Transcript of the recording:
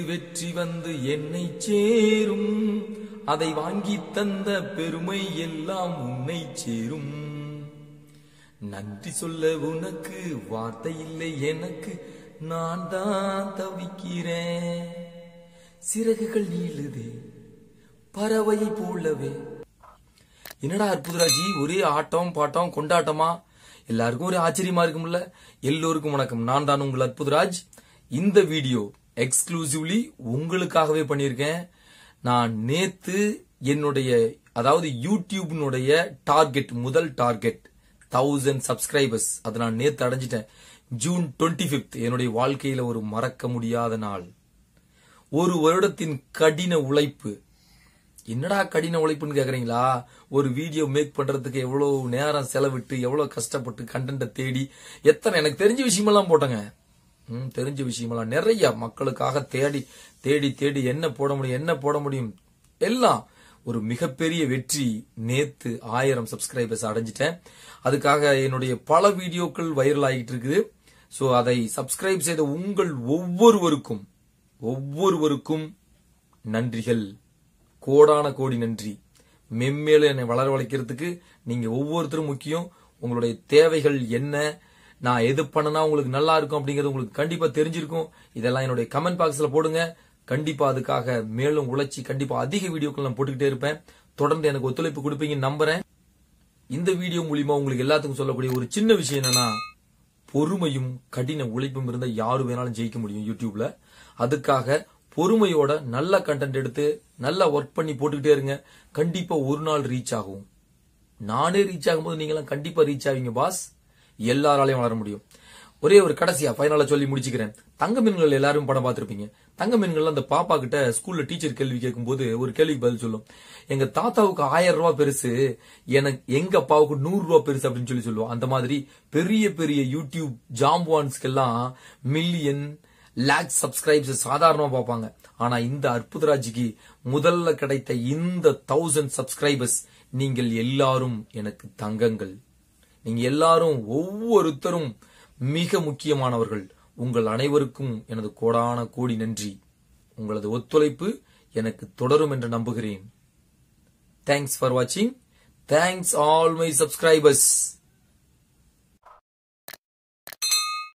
வெற்றி வந்து என்னை சேரும் அதை வாங்கி தந்த பெருமை எல்லாம் உன்னை சேரும் நன்றி சொல்ல உனக்கு வார்த்தை இல்லை எனக்கு நான் தான் தவிக்கிறேன் சிறகுகள் நீளுதே பறவையை போலவே என்னடா அற்புதராஜி ஒரே ஆட்டம் பாட்டம் கொண்டாட்டமா எல்லாருக்கும் ஒரே ஆச்சரியமா இருக்கும்ல எல்லோருக்கும் வணக்கம் நான் தான் உங்கள் அற்புதராஜ் இந்த வீடியோ எக்ஸ்க்ளூசிவ்லி உங்களுக்காகவே பண்ணியிருக்கேன் நான் நேத்து என்னுடைய அதாவது யூடியூப்னுடைய டார்கெட் முதல் டார்கெட் தௌசண்ட் சப்ஸ்கிரைபர்ஸ் அதை நான் நேத்து அடைஞ்சிட்டேன் ஜூன் டுவெண்ட்டி பிப்த் என்னுடைய வாழ்க்கையில ஒரு மறக்க முடியாத நாள் ஒரு வருடத்தின் கடின உழைப்பு என்னடா கடின உழைப்புன்னு கேக்குறீங்களா ஒரு வீடியோ மேக் பண்றதுக்கு எவ்வளவு நேரம் செலவிட்டு எவ்வளவு கஷ்டப்பட்டு கண்டென்ட்டை தேடி எத்தனை எனக்கு தெரிஞ்ச விஷயமெல்லாம் போட்டேங்க ம், தெரிஞ்ச விஷயமெல்லாம் நிறைய மக்களுக்காக தேடி தேடி தேடி என்ன போட முடியும் என்ன போட முடியும் எல்லாம் ஒரு மிகப்பெரிய வெற்றி நேத்து ஆயிரம் சப்ஸ்கிரைபர்ஸ் அடைஞ்சிட்டேன் அதுக்காக என்னுடைய பல வீடியோக்கள் வைரல் ஆகிட்டு இருக்குது சோ அதை சப்ஸ்கிரைப் செய்த உங்கள் ஒவ்வொருவருக்கும் ஒவ்வொருவருக்கும் நன்றிகள் கோடான கோடி நன்றி மென்மேலும் என்னை வளர வளைக்கிறதுக்கு நீங்க ஒவ்வொருத்தரும் முக்கியம் உங்களுடைய தேவைகள் என்ன நான் எது பண்ணனா உங்களுக்கு நல்லா இருக்கும் அப்படிங்கிறது உங்களுக்கு கண்டிப்பா தெரிஞ்சிருக்கும் இதெல்லாம் என்னுடைய கமெண்ட் பாக்ஸ்ல போடுங்க கண்டிப்பா அதுக்காக மேலும் உழைச்சி கண்டிப்பா அதிக வீடியோக்கள் நான் போட்டுக்கிட்டே இருப்பேன் தொடர்ந்து எனக்கு ஒத்துழைப்பு கொடுப்பீங்கன்னு நம்புறேன் இந்த வீடியோ மூலியமா உங்களுக்கு எல்லாத்துக்கும் சொல்லக்கூடிய ஒரு சின்ன விஷயம் என்னன்னா பொறுமையும் கடின உழைப்பும் இருந்தா யாரு வேணாலும் ஜெயிக்க முடியும் யூடியூப்ல அதுக்காக பொறுமையோட நல்ல கண்டென்ட் எடுத்து நல்லா ஒர்க் பண்ணி போட்டுக்கிட்டே இருங்க கண்டிப்பா ஒரு நாள் ரீச் ஆகும் நானே ரீச் ஆகும்போது நீங்களாம் கண்டிப்பா ரீச் ஆவீங்க பாஸ் எல்லாராலையும் வளர முடியும் ஒரே ஒரு கடைசியா ஃபைனலா சொல்லி முடிச்சுக்கிறேன் தங்க மீன்கள் எல்லாரும் படம் பார்த்திருப்பீங்க தங்க மீன்கள் அந்த பாப்பா கிட்ட ஸ்கூல்ல டீச்சர் கேள்வி கேட்கும்போது ஒரு கேள்விக்கு பதில் சொல்லும் எங்க தாத்தாவுக்கு ஆயிரம் ரூபாய் பெருசு எனக்கு எங்க அப்பாவுக்கு நூறு ரூபாய் பெருசு அப்படின்னு சொல்லி சொல்லுவோம் அந்த மாதிரி பெரிய பெரிய யூடியூப் ஜாம்புவான்ஸ்க்கெல்லாம் மில்லியன் லேக் சப்ஸ்கிரைப்ஸ் சாதாரணமா பார்ப்பாங்க ஆனா இந்த அற்புதராஜிக்கு முதல்ல கிடைத்த இந்த தௌசண்ட் சப்ஸ்கிரைபர்ஸ் நீங்கள் எல்லாரும் எனக்கு தங்கங்கள் நீங்க எல்லாரும் ஒவ்வொருத்தரும் மிக முக்கியமானவர்கள் உங்கள் அனைவருக்கும் எனது கோடான கோடி நன்றி உங்களது ஒத்துழைப்பு எனக்கு தொடரும் என்று நம்புகிறேன் தேங்க்ஸ் ஃபார் வாட்சிங் தேங்க்ஸ் ஆல் மை சப்ஸ்கிரைபர்ஸ்